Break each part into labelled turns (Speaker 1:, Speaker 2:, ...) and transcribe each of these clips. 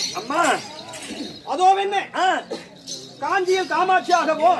Speaker 1: அம்மா
Speaker 2: அதோ என்ன
Speaker 1: ஆ,
Speaker 2: காஞ்சியில் காமாட்சியாகவோ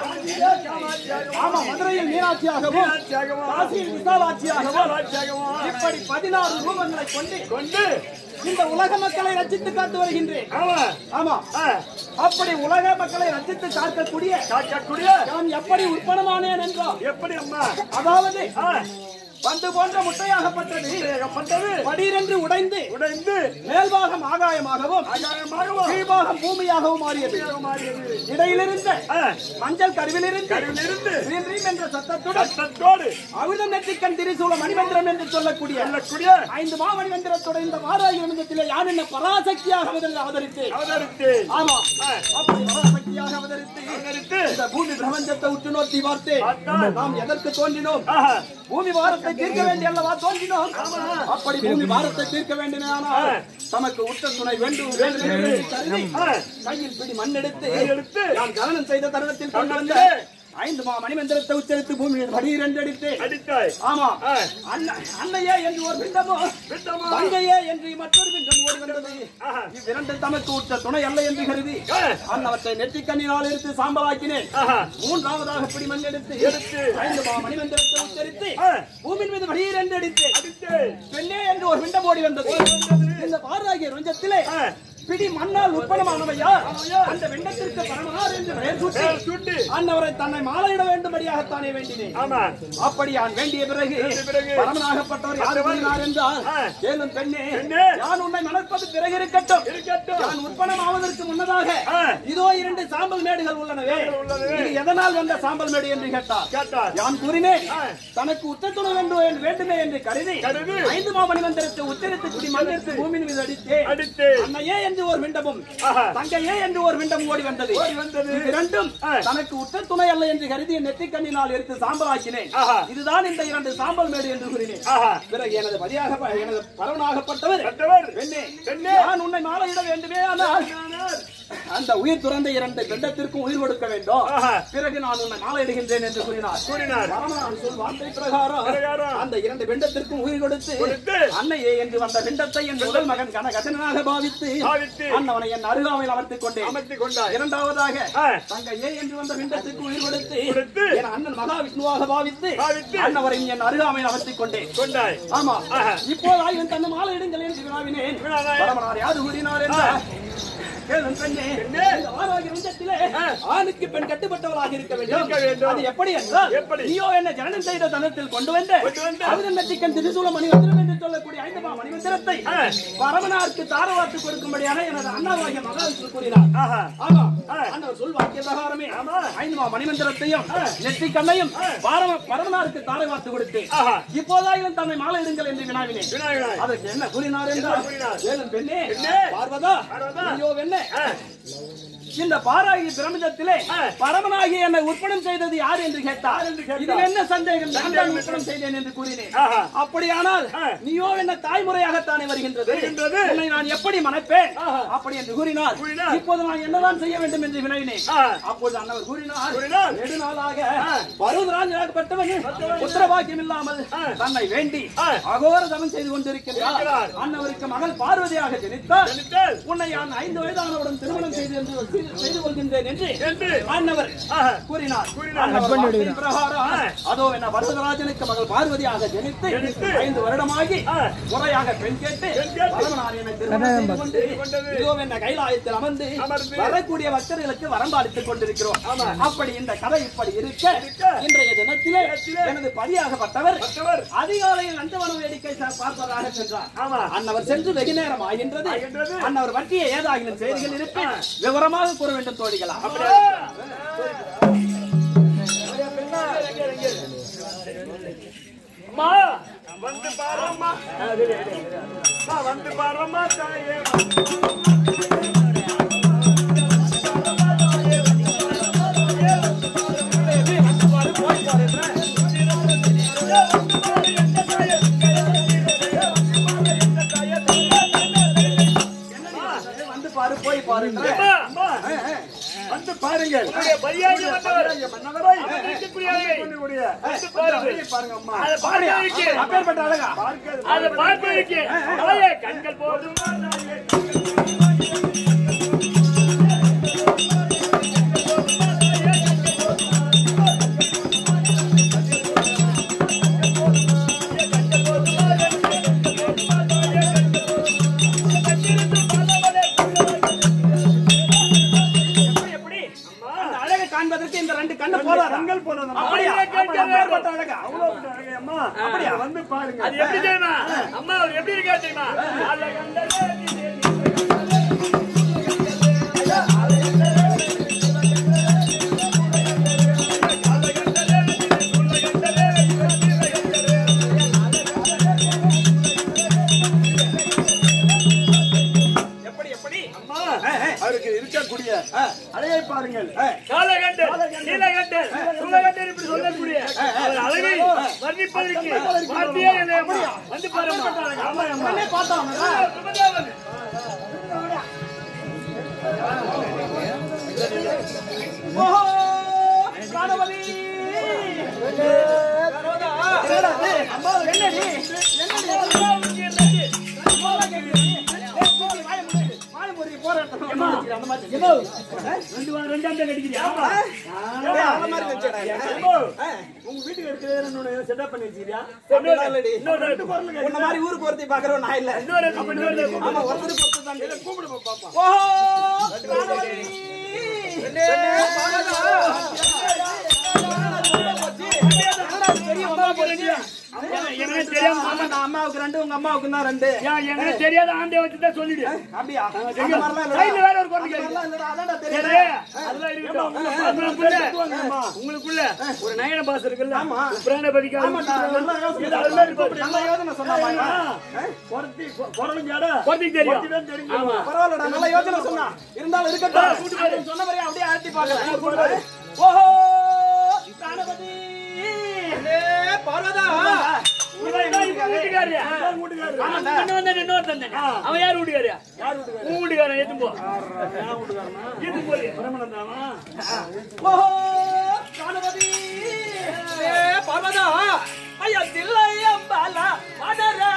Speaker 2: ஆமா மதுரையில் மீனாட்சியாகவோ
Speaker 1: மீனாட்சியாகவோ,
Speaker 2: காசியில் விசாலாட்சியாகவோ
Speaker 1: விசாலாட்சியாகவோ,
Speaker 2: இப்படி பதினாறு ரூபங்களை கொண்டு
Speaker 1: கொண்டு
Speaker 2: இந்த உலக மக்களை ரச்சித்து காத்து வருகின்றேன்
Speaker 1: ஆமா
Speaker 2: ஆமா
Speaker 1: ஆ,
Speaker 2: அப்படி உலக மக்களை ரச்சித்து காக்கக்கூடிய
Speaker 1: காக்கக்கூடிய
Speaker 2: நான் எப்படி உற்பனமானேன் என்றால்
Speaker 1: எப்படி அம்மா
Speaker 2: அதாவது
Speaker 1: ஆ,
Speaker 2: பந்து போன்ற முட்டையாகப்பட்டது
Speaker 1: ஏகப்பட்டது
Speaker 2: படீரென்று உடைந்து
Speaker 1: உடைந்து
Speaker 2: மேல்பாகம் ஆகாயமாகவும்
Speaker 1: ஆகாயமாகவோ
Speaker 2: கீழ்பாகம் பூமியாகவும் மாறியது
Speaker 1: மாறியது
Speaker 2: இடையிலிருந்த
Speaker 1: ஆ,
Speaker 2: மஞ்சள் கருவிலிருந்து
Speaker 1: கருவிலிருந்து
Speaker 2: ரீம் ரீம் என்ற சத்தத்துடன்
Speaker 1: சத்தத்தோடு
Speaker 2: அமிர்தம் நெற்றிக்கண் திரிசூல மணிமந்திரம் என்று சொல்லக்கூடிய
Speaker 1: சொல்லக்கூடிய
Speaker 2: ஐந்து மாமணிமந்திரத்தோட இந்த வாராகி மந்திரத்திலே யான் என்ன பராசக்தியாக முதலில் அவதரித்து
Speaker 1: அவதரித்து
Speaker 2: ஆமா
Speaker 1: ஆ,
Speaker 2: அப்படி பராசக்தியாக அவதரித்து
Speaker 1: அவதரித்து
Speaker 2: இந்த பூமி பிரபஞ்சத்தை உற்று நோக்கி பார்த்தேன்
Speaker 1: பார்த்தால்
Speaker 2: நாம் எதற்கு தோன்றினோம்
Speaker 1: ஆஹா,
Speaker 2: பூமி பாரத்தை தீர்க்க வேண்டிய அல்லவா தோன்றினோம் அப்படி பூமி பாரத்தை தீர்க்க வேண்டுமானால் தமக்கு உற்ற துணை வேண்டும் வேண்டும் என்று கருதி
Speaker 1: ஆ,
Speaker 2: கையில் பிடி மண் எடுத்து
Speaker 1: எடுத்து
Speaker 2: நான் கவனம் செய்த தருணத்தில் கொண்டு வந்த
Speaker 1: தருணத்திலே
Speaker 2: ஐந்து மா மணிமந்திரத்தை உச்சரித்து பூமியில் படீரென்று அடித்து
Speaker 1: அடித்தாய்
Speaker 2: ஆமா
Speaker 1: ஆ,
Speaker 2: அண்ண- அன்னையே என்று ஒரு பிண்டமோ
Speaker 1: விட்டமா
Speaker 2: தங்கையே என்று மற்றொரு பிண்டம் ஓடி வந்தது
Speaker 1: ஆஹா.
Speaker 2: இவ்விரண்டு தமக்கு உற்ற துணை அல்ல என்று கருதி
Speaker 1: ஆ,
Speaker 2: அன்னவற்றை நெற்றிக் கண்ணினால் எடுத்து சாம்பலாக்கினேன்
Speaker 1: ஆஹா,
Speaker 2: மூன்றாவதாக பிடி மண் எடுத்து
Speaker 1: எடுத்து
Speaker 2: ஐந்து மா மணிமந்திரத்தை உச்சரித்து
Speaker 1: ஆ,
Speaker 2: பூமியின் மீது படீரென்று அடித்து
Speaker 1: அடித்து
Speaker 2: பெண்ணே என்று ஒரு பிண்டம் ஓடி வந்தது இந்த பாராகிய ரஞ்சத்திலே
Speaker 1: ஆ,
Speaker 2: பிடி மண்ணால் உட்படமானவையா அந்த வெண்டத்திற்கு பரமனார் என்று பெயர் சூட்டி
Speaker 1: பேர் சுட்டி
Speaker 2: அன்னவரை தன்னை மாலையிட வேண்டும்படியாகத்தானே வேண்டினேன்
Speaker 1: ஆமா
Speaker 2: அப்படி நான் வேண்டிய பிறகு
Speaker 1: வேண்டிய பிறகு
Speaker 2: பரமனாகப்பட்டவர் யார் கூறினார் என்றால்
Speaker 1: ஆ.
Speaker 2: கேளும் பெண்ணே
Speaker 1: பெண்ணே.
Speaker 2: நான் உன்னை மணப்பது பிறகு இருக்கட்டும்
Speaker 1: இருக்கட்டும்
Speaker 2: நான் உற்பணம் ஆவதற்கு முன்னதாக
Speaker 1: ஆ.
Speaker 2: இதோ இரண்டு சாம்பல் மேடுகள் உள்ளனவே
Speaker 1: உள்ளது.
Speaker 2: இது எதனால் வந்த சாம்பல் மேடு என்று கேட்டார்
Speaker 1: கேட்டார்
Speaker 2: யான் கூறினேன்
Speaker 1: ஆ.
Speaker 2: தனக்கு உத்தத்துணை வேண்டும் என்று வேண்டுமே என்று கருதி
Speaker 1: கருதி.
Speaker 2: ஐந்து மாமணி மந்திரத்தை உச்சரித்து குடி மண் எடுத்து பூமியின் மீது அடித்தே
Speaker 1: அடித்து
Speaker 2: அன்னையே என்று ஒரு விண்டமும்
Speaker 1: ஆஹா.
Speaker 2: தங்கையே என்று ஒரு விண்டம் ஓடி வந்தது
Speaker 1: ஓடி வந்தது.
Speaker 2: இது இரண்டும்
Speaker 1: ஆ.
Speaker 2: தனக்கு உற்ற துணை அல்ல என்று கருதி என் நெற்றிக் கண்ணினால் எடுத்து சாம்பலாக்கினேன்
Speaker 1: ஆஹா.
Speaker 2: இதுதான் இந்த இரண்டு சாம்பல் மேடு என்று கூறினேன்
Speaker 1: ஆஹா
Speaker 2: பிறகு எனது பதியாக எனது பரவனாகப்பட்டவர்
Speaker 1: கட்டவர்
Speaker 2: பெண்ணே
Speaker 1: பெண்ணே.
Speaker 2: நான் உன்னை மாலையிட வேண்டுமே ஆனால் அந்த உயிர் துறந்த இரண்டு பெண்டத்திற்கும் உயிர் கொடுக்க வேண்டும்
Speaker 1: ஆஹா.
Speaker 2: பிறகு நான் உன்னை மாலையிடுகின்றேன் என்று கூறினார்
Speaker 1: கூறினார்
Speaker 2: பரமனார் சொல் வார்த்தை பிரகாரம்
Speaker 1: பிரகாரம்.
Speaker 2: அந்த இரண்டு பிண்டத்திற்கும் உயிர் கொடுத்து
Speaker 1: கொடுத்து.
Speaker 2: அன்னையே என்று வந்த பிண்டத்தை என் முதல் மகன் கனகசனாக பாவித்து
Speaker 1: பாவித்து.
Speaker 2: அன்னவனை என் அருகாமையில் அமர்த்திக் கொண்டேன்
Speaker 1: அமர்த்திக் கொண்டாய்
Speaker 2: இரண்டாவதாக
Speaker 1: ஆ.
Speaker 2: தங்கையே என்று வந்த பிண்டத்துக்கு உயிர் கொடுத்து
Speaker 1: கொடுத்து.
Speaker 2: என் அண்ணன் மகாவிஷ்ணுவாக பாவித்து
Speaker 1: பாவித்து.
Speaker 2: அன்னவரை என் அருகாமையில் அமர்த்திக் கொண்டேன்
Speaker 1: கொண்டாய்
Speaker 2: ஆமா
Speaker 1: ஆஹா.
Speaker 2: இப்போதா இவன் தன்னை மாலை இடுங்கள் என்று வினாவினேன்
Speaker 1: வினாவினேன்.
Speaker 2: பரமனார் யாது கூறினார் என்றால் கேளும் பெண்ணே
Speaker 1: பெண்ணே.
Speaker 2: இந்த வாராகி வஞ்சத்திலே
Speaker 1: ஆ.
Speaker 2: ஆணுக்கு பெண் கட்டுப்பட்டவளாக இருக்க வேண்டும்
Speaker 1: இருக்க வேண்டும்.
Speaker 2: அது எப்படி என்றால்
Speaker 1: எப்படி?
Speaker 2: நீயோ என்ன ஜனனம் செய்த தனத்தில் கொண்டு வந்து
Speaker 1: கொண்டு வந்து.
Speaker 2: அமிர்தம் நட்டிக்கன் திரிசூல மணிமந்திரம் என்று சொல்லக்கூடிய ஐந்தமா மணிமந்திரத்தை
Speaker 1: ஆ.
Speaker 2: பரமனாருக்கு தாரவாத்து கொடுக்கும்படியாக எனது அண்ணாவாகிய மகாவிஷ்ணு கூறினார்
Speaker 1: ஆஹா
Speaker 2: ஆமா
Speaker 1: ஆ.
Speaker 2: அந்த சொல் வாக்கிய பிரகாரமே
Speaker 1: ஆமா.
Speaker 2: ஐந்துமா மணிமந்திரத்தையும் நெற்றி கண்ணையும் பரம பரமனாருக்கு தாரை கொடுத்து
Speaker 1: ஆஹா
Speaker 2: இப்போதாயிலும் தன்னை மாலை இடுங்கள் என்று வினாவினேன்
Speaker 1: விநாயகனாய்
Speaker 2: அதற்கு என்ன கூறினார் என்றால்
Speaker 1: கூறினார்?
Speaker 2: ஏலும் பெண்ணே
Speaker 1: பெண்ணே.
Speaker 2: பார்வதா
Speaker 1: பார்வதா.
Speaker 2: ஐயோ வெண்ணே
Speaker 1: ஆ,
Speaker 2: இந்த பாராகி பிரபஞ்சத்திலே
Speaker 1: ஆ.
Speaker 2: பரமனாகி என்னை உற்பணம் செய்தது யார் என்று கேட்டார்
Speaker 1: என்று கேட்டார்.
Speaker 2: இதில் என்ன சந்தேகம் நான் தான்
Speaker 1: சந்தேகம்
Speaker 2: உற்பணம் செய்தேன் என்று கூறினேன்
Speaker 1: ஆஹா.
Speaker 2: அப்படியானால்
Speaker 1: ஆ.
Speaker 2: நீயோ என்ன தாய்முறையாகத்தானே வருகின்றது
Speaker 1: வருகின்றது.
Speaker 2: உன்னை நான் எப்படி மணப்பேன்
Speaker 1: ஆஹா.
Speaker 2: அப்படி என்று கூறினார்
Speaker 1: கூறினார்.
Speaker 2: இப்போது நான் என்னதான் செய்ய வேண்டும் என்று வினவினேன்
Speaker 1: ஆ.
Speaker 2: அப்போது அன்னவர் கூறினார்
Speaker 1: கூறினார்.
Speaker 2: நெடுநாளாக
Speaker 1: ஆ.
Speaker 2: பருவராஜனாகப்பட்டவன் உத்தரவாக்கியம் இல்லாமல்
Speaker 1: ஆ.
Speaker 2: தன்னை வேண்டி
Speaker 1: ஆ.
Speaker 2: அகோர தவம் செய்து கொண்டிருக்கிறார்
Speaker 1: இருக்கிறார்.
Speaker 2: அன்னவருக்கு மகள் பார்வதியாக ஜனித்தார்
Speaker 1: ஜனித்தாள்.
Speaker 2: உன்னை நான் ஐந்து வயதானவுடன் திருமணம் செய்து என்று செய்து கொள்கின்றேன் என்று
Speaker 1: என்று
Speaker 2: அன்னவர்
Speaker 1: ஆஹா.
Speaker 2: கூறினார்
Speaker 1: கூறினார்.
Speaker 2: அன்னவர் வார்த்தையின் பிரகாரம்
Speaker 1: ஆ.
Speaker 2: அதோ என்ன வரதராஜனுக்கு மகள் பார்வதியாக ஜனித்து
Speaker 1: ஜனித்து.
Speaker 2: ஐந்து வருடமாகி
Speaker 1: ஆ.
Speaker 2: முறையாக பெண் கேட்டு
Speaker 1: பெண் கேட்டு.
Speaker 2: பரமனார் என்னை திருமணம் செய்து கொண்டு
Speaker 1: கொண்டது.
Speaker 2: இதோ என்ன கைலாயத்தில் அமர்ந்து
Speaker 1: அமர்ந்து.
Speaker 2: வரக்கூடிய பக்தர்களுக்கு வரம்பாளித்துக் கொண்டிருக்கிறோம்
Speaker 1: ஆமா.
Speaker 2: அப்படி இந்த கதை இப்படி இருக்க
Speaker 1: இருக்க.
Speaker 2: இன்றைய தினத்திலே
Speaker 1: தினத்திலே
Speaker 2: எனது பதியாகப்பட்டவர்
Speaker 1: மற்றவர்
Speaker 2: அதிகாலையில் நந்தவனம் வேடிக்கை சா- பார்ப்பதாக சென்றார்
Speaker 1: ஆமா
Speaker 2: அன்னவர் சென்று வெகு நேரம் ஆகின்றது
Speaker 1: ஆகின்றது.
Speaker 2: அன்னவர் பற்றிய ஏதாகிலும் செய்திகள் இருப்பின் விவரமாக கூற வேண்டும் தோழிகளா
Speaker 1: அம்மா வந்து பாரம்மா அம்மா, வந்து பாரம்மா தாயே
Speaker 2: வந்து பாரு போய் பாரு
Speaker 1: அம்மா, அம்மா, வந்து பாருங்கள் பரியாகி வந்தவர்
Speaker 2: மன்னவரை
Speaker 1: இருக்கக்கூடியவர்கள்.
Speaker 2: கொண்டிருக்கூடிய
Speaker 1: வந்து பாருங்கள்.
Speaker 2: அழகை பாருங்க அம்மா
Speaker 1: அதை பார்ப்பதற்கு
Speaker 2: அப்பேற்பட்ட அழகா
Speaker 1: அதை பார்ப்பதற்கு தாயே கண்கள் போதும் தாயே அப்படியா வந்து பாருங்க
Speaker 3: அது எப்படி தெரியுமா அம்மா அவர் எப்படி இருக்கா தெரியுமா காலை கண்டதே
Speaker 2: எப்படி எப்படி
Speaker 1: அம்மா அவருக்கு இருக்கக்கூடிய அழகை பாருங்கள்
Speaker 3: காலகண்டர், நீலகண்டர், சூலகண்டர் இப்படி சொல்லக்கூடிய அவர் அழகை வர்ணிப்பதற்கு வார்த்தையே இல்லை அம்மா. வந்து பாருங்க
Speaker 1: ஆமா அம்மா
Speaker 2: உடனே பார்த்தோம்
Speaker 3: சுமதாவன்.
Speaker 2: ஓஹோ பிராணவதி அம்மா என்னடி
Speaker 3: அம்மாவுக்கு என்னது?
Speaker 2: மாயமுறைக்கு போற இடத்துல வந்து வச்சுக்கிற, அந்த மாதிரி
Speaker 3: எம்மோ, ரெண்டு வா- ரெண்டாம் தான் கடிக்கிறியா?
Speaker 2: ஏய், அந்த மாதிரி வச்சுடா
Speaker 1: எம்மோ, உங்க வீட்டுக்கு இருக்கிற செட்டப் பண்ணி வச்சுக்கிறியா
Speaker 2: அப்படிலாம் இல்லடி.
Speaker 3: இன்னொரு ரெண்டு பொருள் கேட்கு.
Speaker 2: உன்ன மாதிரி ஊருக்கு ஒருத்தி பாக்குறவன் நான் இல்ல
Speaker 3: இன்னொரு அப்ப இன்னொரு கூப்பிடு.
Speaker 2: ஆமா ஒருத்தருக்கு ஒருத்தர் தான்
Speaker 1: கூப்பிடுமா பாப்பா
Speaker 2: ஓஹோ பிராணவதி பெரிய அம்மா போச்சு
Speaker 3: எனக்கு தெரியாம
Speaker 2: ஆமா, நான் அம்மாவுக்கு ரெண்டு உங்க அம்மாவுக்கு தான் ரெண்டு
Speaker 3: ஏன் எனக்கு தெரியாத ஆண்டே வச்சுதான் சொல்லிடு
Speaker 2: அப்படியா அந்த மாதிரிலாம் இல்லடா.
Speaker 3: சைடுல வேற ஒரு குரல்
Speaker 2: அந்த
Speaker 3: கேட்கு.
Speaker 2: மாதிரிலாம் இல்லடா, அதான்டா
Speaker 3: சரி,
Speaker 2: தெரியுது.
Speaker 3: அதெல்லாம் இருக்கட்டும். உங்களுக்குள்ள உங்களுக்குள்ள ஒரு நயன பாஸ் இருக்குல்ல
Speaker 2: ஆமா.
Speaker 3: பிராணபதிக்கு
Speaker 2: ஆமாடா, நல்லா யோசனை
Speaker 3: இது அது மாதிரி
Speaker 2: பண்ணு. நல்லா யோசனை சொன்னாமா?
Speaker 1: குறத்தி குரலும் ஜாட
Speaker 3: குழந்தைக்கு தெரியும்
Speaker 1: குறத்திதான் தெரியும்
Speaker 3: ஆமா
Speaker 2: பரவாயில்லடா, நல்லா யோசனை சொன்னா. இருந்தாலும் இருக்கட்டும். அது சொன்ன மாதிரியே அப்படியே அழுத்தி பார்க்கறேன். ஓஹோ பிராணபதி. பார்வதா.
Speaker 3: இவன் இவன் இவன் வீட்டுக்காரரு. ஆமா, இன்னொன்னு வந்தா இன்னொருத்தன் தானே. அவன் யார் வீட்டுக்காரு? உன் வீட்டுக்காரன், எத்துன்னு போ. எத்துன்னு போடு.
Speaker 2: ஓஹோ பிராணபதி. ஏ, பார்வதா. ஐயா, தில்லை அம்பாலா, வடரா.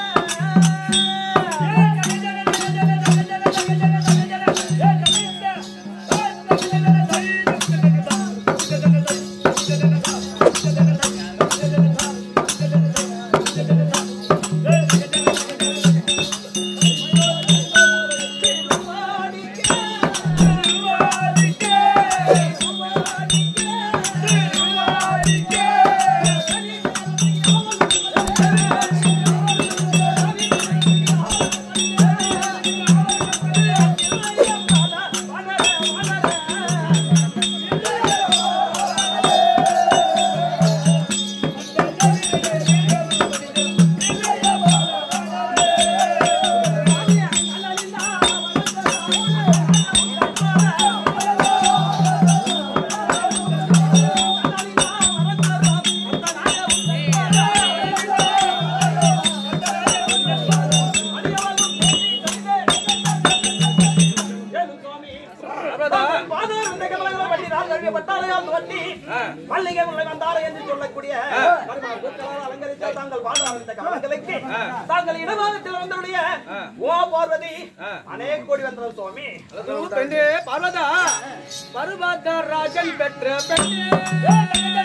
Speaker 2: பாதார் உன்னை கமலங்களை வட்டி, நான் கழுவிய பட்டாளையால் வட்டி, மல்லிகை முல்லை வந்தாரை என்று சொல்லக்கூடிய மருமகள் பூக்களால் அலங்கரித்த தாங்கள் பாதார் இந்த கமலங்களுக்கு தாங்கள் இடமாகத்தில் வந்தவுடைய ஓ பார்வதி அநேக கோடி வந்தவர் சுவாமி
Speaker 4: பெண்ணே பார்வதா பருவதர் ராஜன் பெற்ற பெண்ணே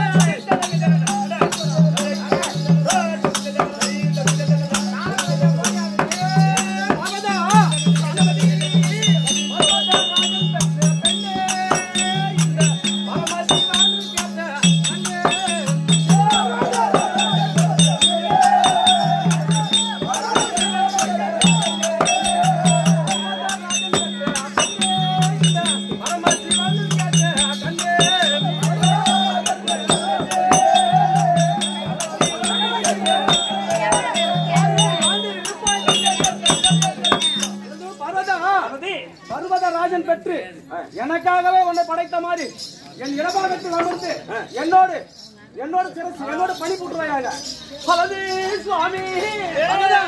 Speaker 4: பார்வதா
Speaker 2: பார்வதி பர்வத ராஜன் பெற்று எனக்காகவே உன்னை படைத்த மாதிரி என் இடபாகத்தில் அமர்ந்து என்னோடு என்னோடு சிறப்பு என்னோடு பணி புட்டுவாயாக பலதே சுவாமி பர்வதா.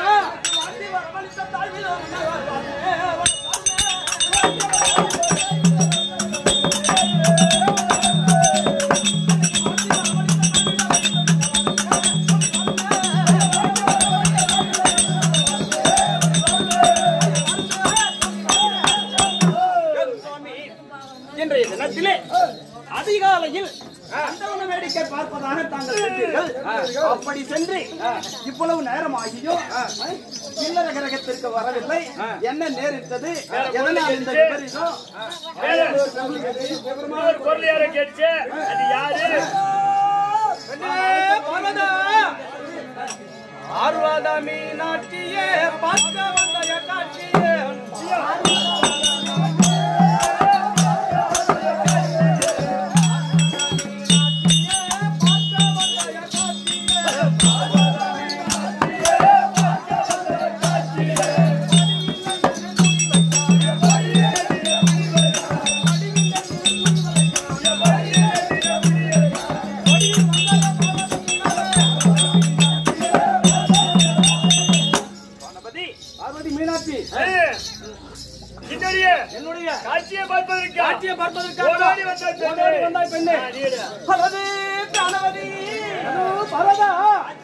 Speaker 2: சுவாமி, இன்றைய தினத்திலே அதிகாலையில் அந்தவன வேடிக்கை பார்ப்பதாக தாங்கள் கேட்டீர்கள் அப்படி சென்று இவ்வளவு நேரம் ஆகியும் இல்லற கிரகத்திற்கு வரவில்லை என்ன நேரிட்டது எதனால் இந்த விபரீதம்
Speaker 3: இன்னொரு பொருள் யாரோ கேட்டுச்சு அது யாரு
Speaker 4: பெண்ணே பார்வதா பார்வத மீனாட்சியே பார்க்க வந்த காட்சியே
Speaker 3: கணபதி
Speaker 1: பார்வதி மீனாட்சி
Speaker 3: ஏய், என்னுடைய
Speaker 1: என்னுடைய
Speaker 3: காட்சியை பார்ப்பதற்கு
Speaker 1: காட்சியை பார்ப்பதற்காக
Speaker 3: ஓடோடி வந்தாய் பெண்ணே.
Speaker 1: ஓடோடி வந்தாய் பெண்ணே.
Speaker 3: ஆ, நீடு.
Speaker 2: அல்லது கணபதி
Speaker 1: அதோ பார்வதா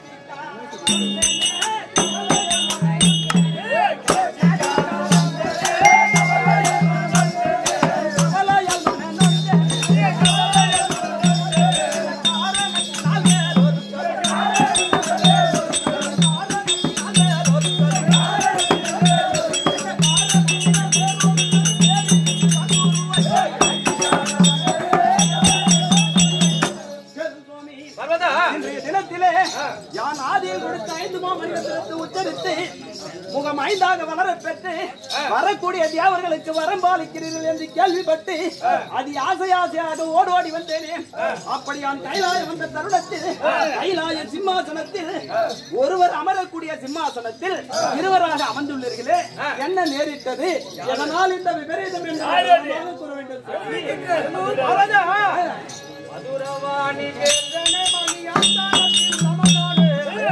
Speaker 4: பார்வதா
Speaker 2: இன்றைய தினத்திலே யான் ஆதியில் கொடுத்த ஐந்து மாமனிதத்திற்கு உச்சரித்து முகம் ஐந்தாக வளர பெற்று வரக்கூடிய தேவர்களுக்கு வரம்பாலிக்கிறீர்கள் என்று கேள்விப்பட்டு அது ஆசை ஆசையாக ஓடோடி வந்தேனே அப்படி நான் கைலாயம் வந்த தருணத்தில் கைலாய சிம்மாசனத்தில் ஒருவர் அமரக்கூடிய சிம்மாசனத்தில் இருவராக அமர்ந்துள்ளீர்களே என்ன நேரிட்டது எதனால் இந்த விபரீதம் என்று விவரமாக கூற வேண்டும் சுவாமி.
Speaker 4: பார்வதா மதுரவாணி வேந்தனே மணியாத்தாரத்தில் நமதானே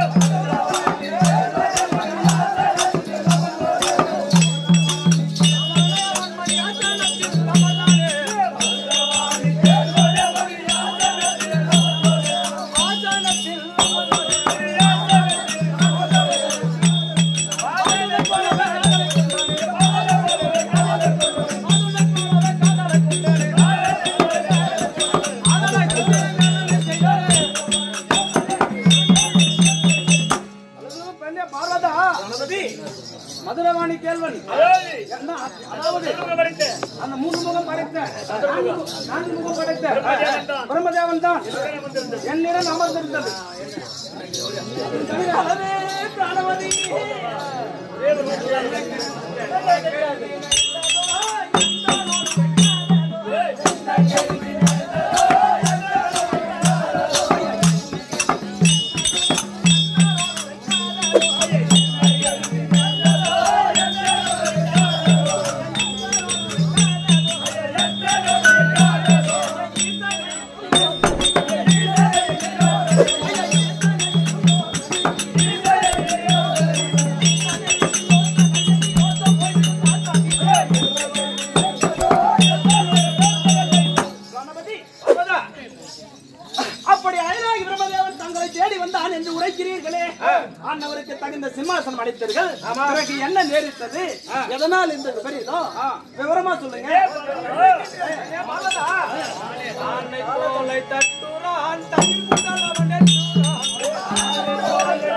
Speaker 1: அதோ பெண்ணே பார்வதா மதுரவாணி கேள்வன்
Speaker 3: அதாவது,
Speaker 1: என்ன அதாவது
Speaker 3: சொல்லுங்க வரட்டு.
Speaker 1: அந்த மூணு முகம் படைத்த நான்கு மு- நான்கு முகம் படைத்த
Speaker 3: பிரம்மதேவன் தான்.
Speaker 1: பிரம்மதேவன் தான்
Speaker 3: இத்தனை வந்திருந்தது.
Speaker 1: என்னிடம் அமர்ந்திருந்தது
Speaker 2: அல்லது கணபதி கணபதி
Speaker 4: பார்வதா
Speaker 2: அப்படி அயனாகி பிரம்மதேவன் தங்களை தேடி வந்தான் என்று உரைக்கிறீர்களே ஆண்டவருக்கு தகுந்த சிம்மாசனம் அளித்தீர்கள் பிறகு என்ன நேரிட்டது எதனால் இந்த விபரீதம் விவரமா சொல்லுங்க
Speaker 4: ஆனை தோலை தட்டுறான் தமிழ் முதல்வன் எட்டுறான்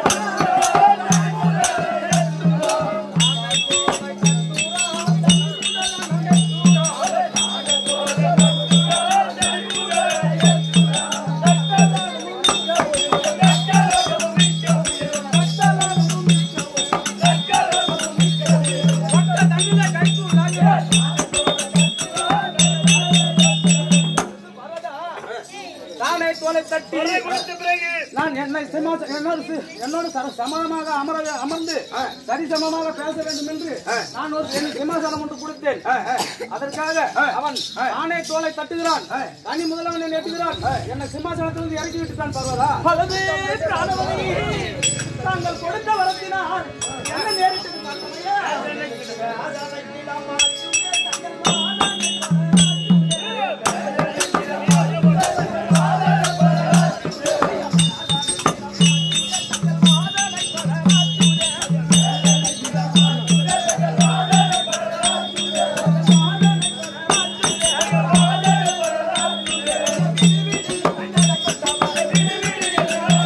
Speaker 4: தானே தோலை தட்டி
Speaker 3: தொல்லை கொடுத்த பிறகு
Speaker 1: நான் என்னை சிம்மாச- என்னோடு சி- என்னோடு சர- சமானமாக அமர அமர்ந்து சரிசமமாக பேச வேண்டும் என்று நான் ஒரு சின்ன சிம்மாசனம் ஒன்று கொடுத்தேன் அதற்காக அவன் ஆணை தோலை தட்டுகிறான் தனி முதலவனை நெட்டுகிறான் என்னை சிம்மாசனத்திலிருந்து இறக்கி விட்டுட்டான் பர்வதா
Speaker 2: அல்லது கணபதி தாங்கள் கொடுத்த வரத்தினால் என்ன நேரிட்டது பார்க்கலையா?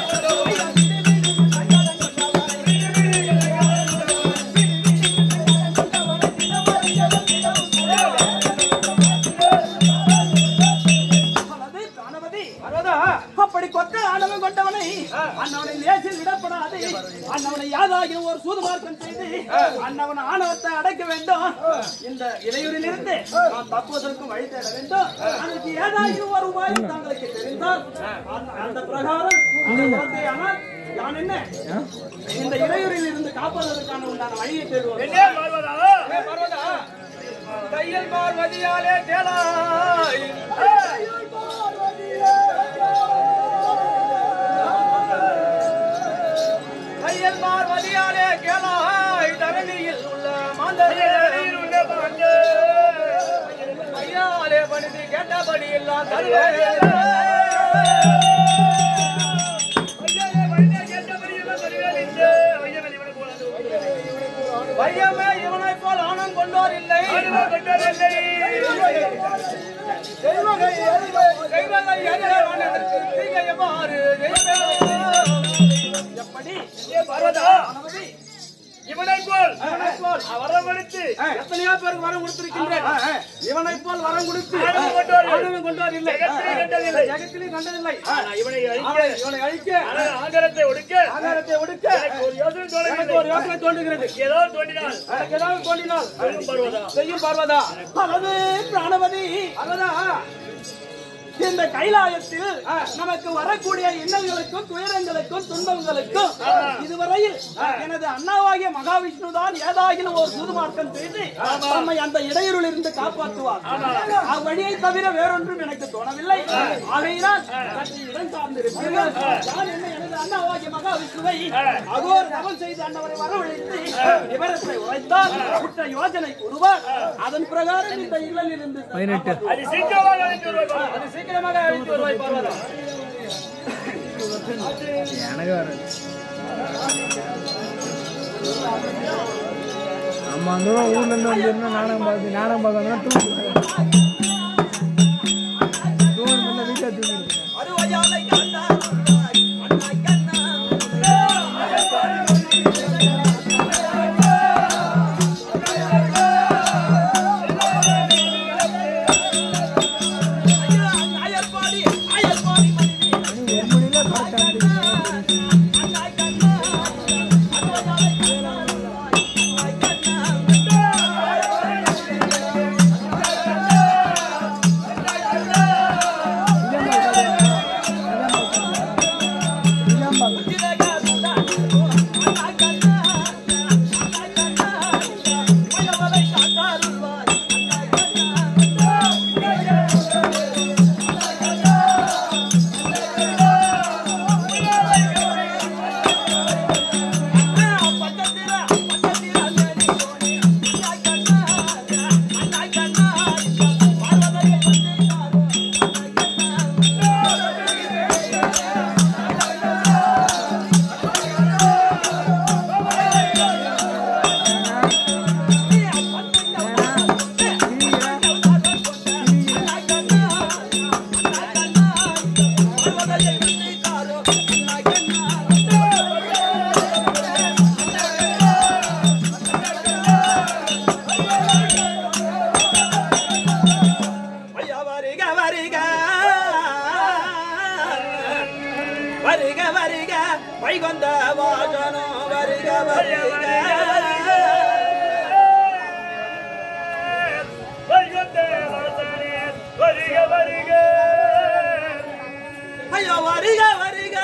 Speaker 1: ஆ
Speaker 2: ஆணவத்தை அடைக்க வேண்டும் இந்த இடையூறில் இருந்து நாம் தப்புவதற்கு வழி தேட வேண்டும் அதற்கு ஏதாச்சும் ஒரு உபாயம் தங்களுக்கு தெரிந்தால் அந்த- அந்த பிரகாரம் அந்த குழந்தை ஆனால் நான் என்ன இந்த இடையூறில் இருந்து காப்பதற்கான உண்டான வழியை தேடுவோம்
Speaker 3: என்ன பார்வதா
Speaker 4: ஏ பர்வதா தையல் பார்வதியாலே கேளாய் தையல் பார்வதியாலே கேளாய் தரணியில் உள்ள மாந்தரே
Speaker 3: உள்ள பாண்டு
Speaker 4: ஐயாலே பணிந்து கேட்டபடி எல்லாம் தருவேன்
Speaker 3: ஐயாவே வழியா கேட்டபடி எல்லாம் தருவேன் என்று ஐயன் இவனை போலாது
Speaker 4: வையமே இவனைப் போல் ஆணம் கொண்டோர் இல்லை
Speaker 3: ஆடுவா கொண்டாரில்லை
Speaker 4: செய்வகை செய்வதை அறியவன் எனக்கு தீகையமாறு
Speaker 2: எப்படி
Speaker 3: ஏ பார்வதா இவனை போல் வரவழைத்து
Speaker 2: எத்தனையோ பேருக்கு வரம் கொடுத்திருக்கின்றேன் இவனை போல் வரம் கொடுத்து
Speaker 3: ஆணவம் கொண்டோர்
Speaker 2: ஆணவம் கொண்டோர் இல்லை
Speaker 3: ஜெகத்திலே கண்டதில்லை.
Speaker 2: ஜெகத்திலே கண்டதில்லை
Speaker 3: நான் இவனை அழிக்க
Speaker 2: அவனை- இவனை அழிக்க
Speaker 3: ஆனால் ஆகாரத்தை ஒடுக்க
Speaker 2: ஆகாரத்தை ஒடுக்க
Speaker 3: எனக்கு ஒரு யோசனை
Speaker 2: எனக்கு ஒரு
Speaker 3: தோணவில்லை
Speaker 2: யோசனை தோன்றுகிறது
Speaker 3: ஏதோ தோன்றினால்
Speaker 2: எனக்கு ஏதாவது தோன்றினால்
Speaker 3: சொல்லும் பருவதா
Speaker 2: செய்யும் பார்வதா அல்லது பிராணவதி அல்லதா இந்த கைலாயத்தில் நமக்கு வரக்கூடிய இன்னல்களுக்கும் துயரங்களுக்கும் துன்பங்களுக்கும் இதுவரையில் எனது அண்ணாவாகிய மகாவிஷ்ணு தான் ஏதாகிலும் ஒரு சூதுமார்க்கம் செய்து நம்மை அந்த இடையூறில் இருந்து காப்பாற்றுவார் அவ்வழியை தவிர வேறொன்றும் எனக்கு தோணவில்லை ஆகையினால் சற்று இடம் சார்ந்திருப்பீர்கள் நான் என்ன எனது அண்ணாவாகிய மகாவிஷ்ணுவை அகோர் தவம் செய்து அண்ணவரை வரவழைத்து விவரத்தை உரைத்தால் குற்ற யோஜனை கூறுவார் அதன் பிரகாரம் இந்த இல்லலில் இருந்து
Speaker 3: அது சீக்கிரமாக அழைத்து வருவார்
Speaker 2: அது சீக்கிரமாக அழைத்து வருவாய் பார்வதா
Speaker 5: நம்ம அந்த ஊர்ல இருந்து வந்து என்ன நாடகம் பார்த்து நாடகம் பார்க்கணும்னா டூர் டூர் மேல வீட்டில் தூங்கிட்டு
Speaker 2: அருவயாலை கண்ணா அண்ணா கண்ணா ஐயா, அயல்பாடி, அயல்பாடி மனைவி.
Speaker 5: ஒரு மணில கரெக்டாக
Speaker 2: அண்ணா கண்ணா, அருவயாலை கண்ணா, அண்ணா கண்ணா. ஐயா வருக வருக வருக வருக வைகுந்த வாசனோ வருக வருக
Speaker 3: வைகுந்தே வாசனே, வருக வருக
Speaker 2: ஐயா வருக வருக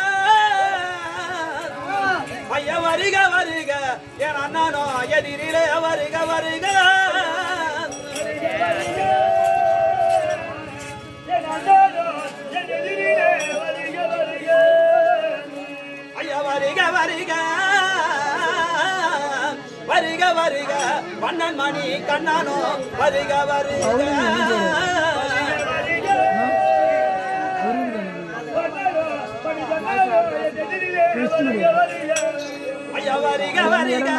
Speaker 2: ஐயா வருக வருக என் அண்ணனோ எதிரிலே வருக வருக
Speaker 3: என் அண்ணாதோ, என் எதிரிலே வருக வருக
Speaker 2: ஐயா வருக வருக வருக வருக வண்ணன் மணி கண்ணானோ வருக வருக ஐயா வருக வருக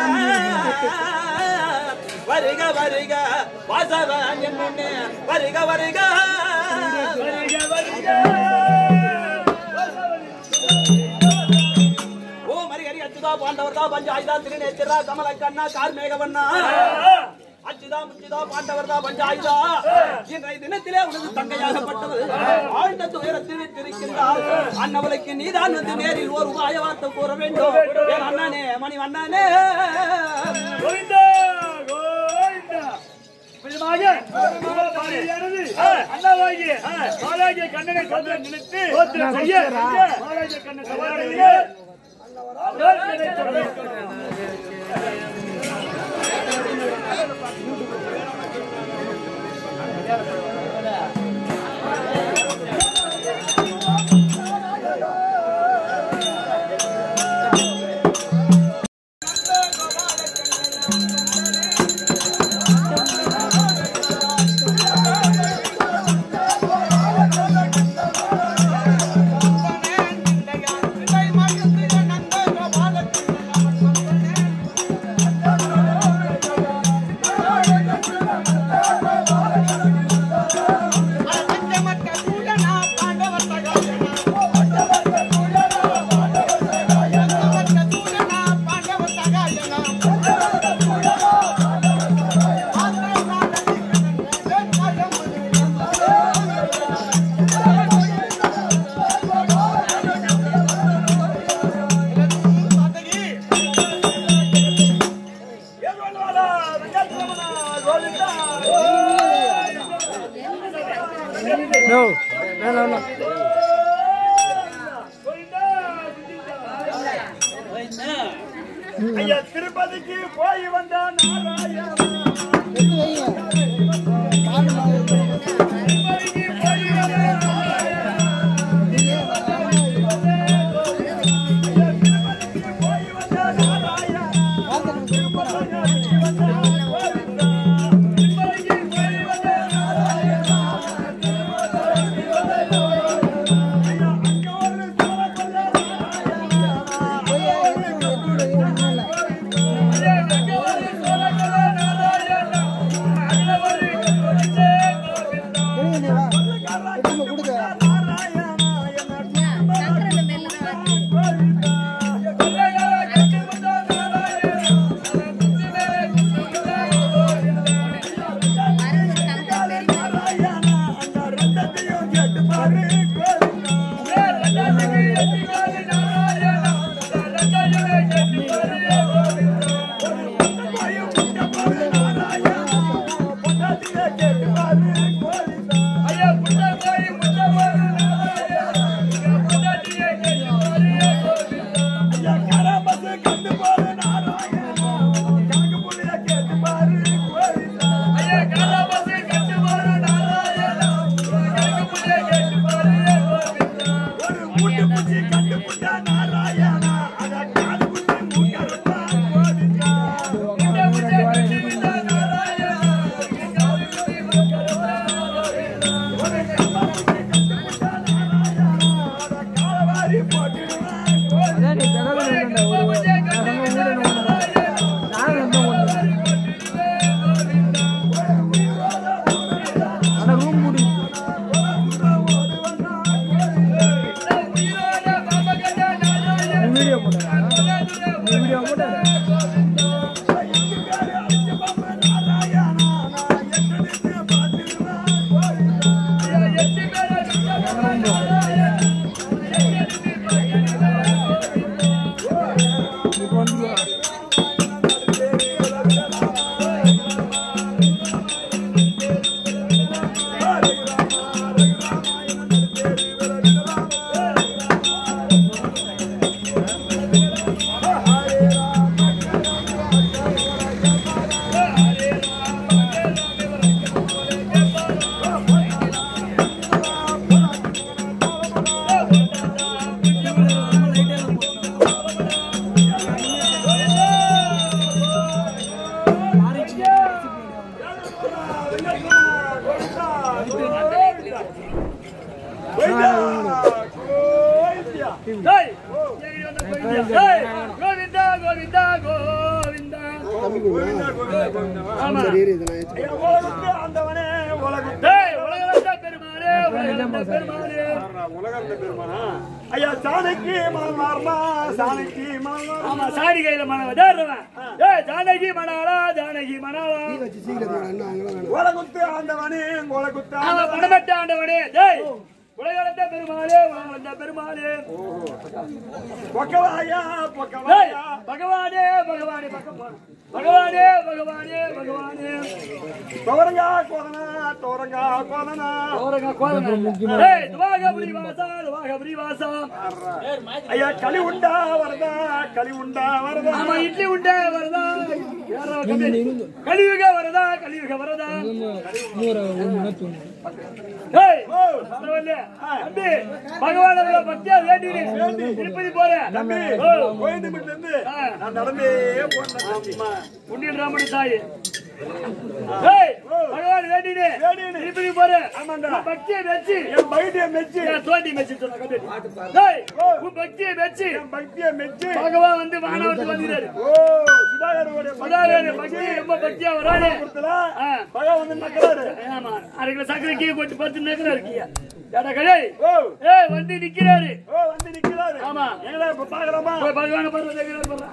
Speaker 2: வருக வருக வாசவன் என் முன்னே வருக வருக ஓ மரிகரி அச்சுதா பாண்டவர்தா பஞ்சாயுதா திருநேத்திரா கமல கண்ணா கார்மேகவண்ணா அச்சுதா முச்சுதா பாண்டவர்தா பஞ்சாயுதா இன்றைய தினத்திலே உனது தங்கையாகப்பட்டவர் ஆழ்ந்த துயரத்தில் வைத்திருக்கின்றார் அன்னவளுக்கு நீதான் வந்து நேரில் ஒரு உபாய வார்த்தை கூற வேண்டும் என் அண்ணனே மணி அண்ணனே
Speaker 3: கோவிந்தா அண்ணாவாகிய பாலாஜிய கண்ணனை சொல்ல நினைத்து சோத்திரம் செய்ய பாலாஜிய கண்ணன் சவாரியிலே சோத்திரத்தை சொல்ல
Speaker 5: நோ வேணாம் வேணாம்
Speaker 3: ஐயா திருப்பதிக்கு போய் வந்தான் நாராயணா
Speaker 5: அதான் நீ தகவல் வேண்டாம் ஒரு நம்ம வீடு நானும் ஆனா ரூம் முடி வீடியோ போட்டேன் வீடியோ போட்டேன் இப்போ வந்து
Speaker 3: டேய், எங்கடி வந்த கோவிந்தா? டேய், கோவிந்தா, கோவிந்தா, கோவிந்தா. ஆமா. டேய், உலகளந்த பெருமாளே, உலகளந்த பெருமாளே.
Speaker 2: ஐயா சாணக்கி மனமார்மா சாணக்கி மனமார்மா
Speaker 3: ஆமா, சாடி கையில மணம் வதாடுறவன். டேய், ஜானகி மணாளா, ஜானகி மணாளா.
Speaker 2: கொலை குத்து ஆண்டவனே கொலை குத்து
Speaker 3: ஆமா, பணமட்ட ஆண்டவனே. டேய், உலகளந்த பெருமாளே உலகளந்த பெருமாளே
Speaker 2: பொக்கவாயா
Speaker 3: ஏய்,
Speaker 2: பொக்கவாயா
Speaker 3: பகவானே பகவானே பகவான் பகவானே பகவானே பகவானே
Speaker 2: தோரங்கா கோதனா தோரங்கா கோதனா
Speaker 3: ஓரங்க கோதனா ஏய் துவாகபுரி வாசா துவாகபுரி வாசா
Speaker 2: ஐயா களி உண்டா வரதா களி உண்டா வரதா
Speaker 3: ஆமா இட்லி உண்டா வரதா யாரோ கம்பி. கலியுக வரதா கலியுக வரதா
Speaker 5: நூறு ஒன்று தூணு
Speaker 3: ஏய் பரவாயில்ல தம்பி பகவான பக்தியா வேண்டி திருப்பதி போறேன்
Speaker 2: தம்பி
Speaker 3: ஓ,
Speaker 2: கோயந்து வீட்டுல இருந்து
Speaker 3: ஆ.
Speaker 2: நான் நடந்தே போனேன்
Speaker 3: புண்ணியன் ராமனு தாய் ஏய் பகவான் வேண்டினே
Speaker 2: வேண்டினே.
Speaker 3: திருப்பதி போறேன்
Speaker 2: ஆமாண்டா.
Speaker 3: உன் பக்தியை வெச்சு
Speaker 2: என் பைத்திய மெச்சு
Speaker 3: ஏன் தோண்டி மெச்சு சொன்ன கம்பி. ஏய் உன் பக்தியை வெச்சு
Speaker 2: என் பக்திய மெச்சு
Speaker 3: பகவான் வந்து வானவத்துக்கு வந்துறாரு
Speaker 2: ஓ சுதாகரோட
Speaker 3: அதாவது பக்தி ரொம்ப பக்தியா வரானே
Speaker 2: கொடுத்தல
Speaker 3: ஆ.
Speaker 2: பகவான் வந்து நக்கறாரு
Speaker 3: ஆமா அரை கிலோ சக்கரை கீழே போட்டு பத்து நேரம் இருக்கீங்க ஏடா கடை
Speaker 2: ஓ
Speaker 3: ஏய் வந்து நிக்கிறாரு
Speaker 2: ஓ வந்து நிக்கிறாரு
Speaker 3: ஆமா.
Speaker 2: எங்கடா இப்ப பாக்கலாமா
Speaker 3: போய் பகவான பாரு எங்க பாரு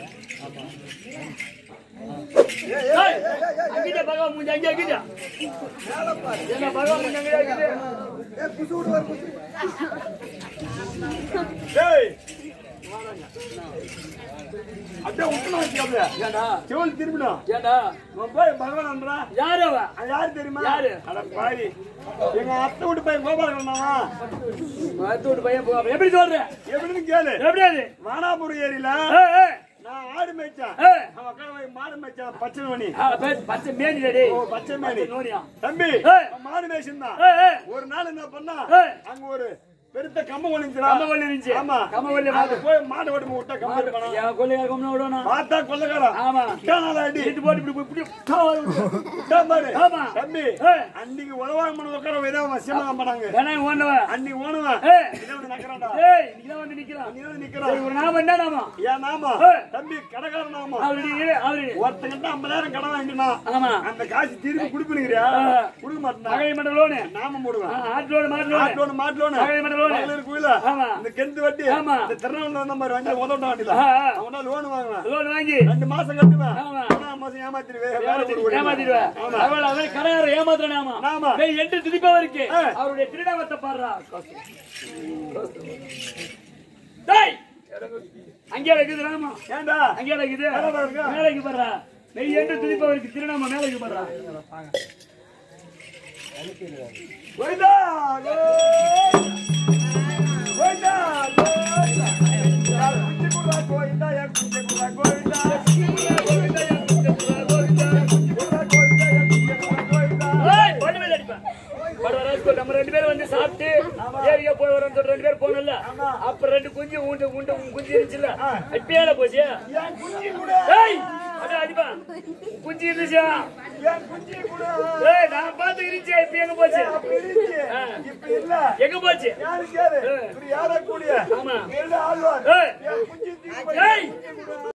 Speaker 3: ஏய் அங்கிட்ட பகவான் மூஞ்சி அங்கே அங்கிட்ட என்ன பகவான் மூஞ்சி அங்கே அங்கிட்ட
Speaker 2: டேய் அப்படியே உட்காந்து வச்சுக்கோங்க
Speaker 3: ஏண்டா
Speaker 2: செவல் திரும்பிடும்
Speaker 3: ஏண்டா
Speaker 2: அவன் போய் பகவான் அன்றா
Speaker 3: யாரு அவ
Speaker 2: அது யாரு தெரியுமா
Speaker 3: யாரு?
Speaker 2: அட பாவி எங்க அத்தை வீட்டு பையன் கோபாலகண்ணாவா
Speaker 3: மருத்துவ பையன் போகாம எப்படி சொல்ற
Speaker 2: எப்படின்னு கேளு
Speaker 3: எப்படி அது
Speaker 2: வானாபுரம் ஏரியில
Speaker 3: ஏய், ஏய்,
Speaker 2: நான் ஆடு மேய்ச்சேன்
Speaker 3: ஏய்.
Speaker 2: அவன் அக்கா போய் மாடு மேய்ச்சான் பச்சை மணி
Speaker 3: ஆ, பே- பச்சை மேனி டேய்
Speaker 2: ஓ பச்சை மணி
Speaker 3: நோனியா
Speaker 2: தம்பி
Speaker 3: ஏய்.
Speaker 2: அவன் மாடு மேய்ச்சிருந்தான்
Speaker 3: ஏய் ஏய்
Speaker 2: ஒரு நாள் என்ன பண்ணா
Speaker 3: ஏய்.
Speaker 2: அங்க ஒரு பெருத்த கம்பம் ஒளிஞ்சிரா
Speaker 3: கம்மவள்ளி இருந்துச்சு.
Speaker 2: ஆமா
Speaker 3: கம்மவள்ளி
Speaker 2: அது போய் மாடு ஓடி விட்டா கம்பம் பண்ணா
Speaker 3: என் கொள்ளையா கொண்டு விடணும்
Speaker 2: பார்த்தா கொள்ளக்காரன்
Speaker 3: ஆமா
Speaker 2: விட்டானால அடி
Speaker 3: இது போட்டு இப்படி இப்படி
Speaker 2: விட்டான் பாரு
Speaker 3: ஆமா.
Speaker 2: தம்பி
Speaker 3: ஏய்.
Speaker 2: அன்னைக்கு உதவாங்க பண்ண உட்கார வேற அவன் சிம்மம் பண்ணாங்க
Speaker 3: வேணாம் ஓண்டவன்
Speaker 2: அன்னைக்கு ஓணுவன்
Speaker 3: ஏய்
Speaker 2: இதை நக்கறான்டா
Speaker 3: ஏய் இங்கதான் வந்து நிக்கிறான்
Speaker 2: நீ வந்து
Speaker 3: சரி,
Speaker 2: நிக்கிறான்
Speaker 3: ஒரு நாம என்ன நாம
Speaker 2: ஏன் நாமா
Speaker 3: ஏய்.
Speaker 2: தம்பி கடைக்கார நாமா
Speaker 3: அவரு இரு, அவரு
Speaker 2: ஒருத்தங்கிட்ட ஐம்பதாயிரம் கடன் வாங்கினா
Speaker 3: ஆமா
Speaker 2: அந்த காசு திருப்பி குடுப்பினுக்கிறியா
Speaker 3: ஆ.
Speaker 2: குடுக்க மாட்டேன்
Speaker 3: நகை மண்ட லோனு
Speaker 2: நாம போடுவேன்
Speaker 3: ஆட்லோடு மாட்டலோனு
Speaker 2: மாட்டோன்னு மாட்டோன்னு
Speaker 3: நகை மண்ட லோனு
Speaker 2: மகளிர் கோயில
Speaker 3: ஆமா.
Speaker 2: இந்த கெந்து வட்டி
Speaker 3: ஆமா.
Speaker 2: இந்த திருநெல்வேலி வந்த மாதிரி வாங்கி உதவிட்ட வண்டியில
Speaker 3: ஆ, ஆ.
Speaker 2: அவனா லோன் வாங்குவேன்
Speaker 3: லோன் வாங்கி
Speaker 2: ரெண்டு மாசம் கட்டுவேன்
Speaker 3: ஆமா.
Speaker 2: மூணாம் மாசம் ஏமாத்திடுவேன் வேற ஒரு ஊருக்கு.
Speaker 3: ஏமாத்திடுவேன்
Speaker 2: ஆமா
Speaker 3: அவள் அவன் கடையார ஏமாத்துறானாமா
Speaker 2: ஆமா.
Speaker 3: டேய் எட்டு திதிப்பவருக்கு
Speaker 2: ஆ.
Speaker 3: அவருடைய திருநாமத்தை பாடுறா டேய் அங்கே இருக்குது ராமா
Speaker 2: ஏண்டா
Speaker 3: அங்கே இருக்குது
Speaker 2: மேல இருக்கா?
Speaker 3: மேலைக்கு பாடுறா நெய் என்று துதிப்பவருக்கு திருநாம மேலைக்கு பாடுறா
Speaker 2: கோயிந்தா கோயிந்தா கோயிந்தா யார் குச்சி குடுறா கோயிந்தா யார் குச்சி குடுறா கோயிந்தா கோயிந்தா யார் குச்சி குடுறா கோயிந்தா குடுறா கோயிந்தா யார் குச்சி குடுறா கோயிந்தா
Speaker 3: ஏய் படு மேல அடிப்பேன் படு ராஜ்கோட் நம்ம ரெண்டு பேரும் வந்து சாப்பிட்டு ஏரியா போய் வரோம்னு சொல்லிட்டு ரெண்டு பேரும் போனோம்ல அப்ப ரெண்டு குஞ்சு உண்டு உண்டு குஞ்சு இருந்துச்சுல்ல இப்பயே போச்சு
Speaker 2: என் குச்சி குடு
Speaker 3: ஏய் அப்படியே அடிப்பேன் குஞ்சு இருந்துச்சா
Speaker 2: என் குச்சி குடு
Speaker 3: ஏய் நான் பார்த்து இருந்துச்சு இப்ப எங்க போச்சு
Speaker 2: அப்ப இருந்துச்சு இப்ப இல்ல
Speaker 3: எங்க போச்சு
Speaker 2: யாரு கேளு இப்படி யாரா கூடிய
Speaker 3: ஆமா
Speaker 2: ஏழு ஆழ்வார்
Speaker 3: ஏய்
Speaker 2: என் குச்சி தூக்கி போய்
Speaker 3: ஏய்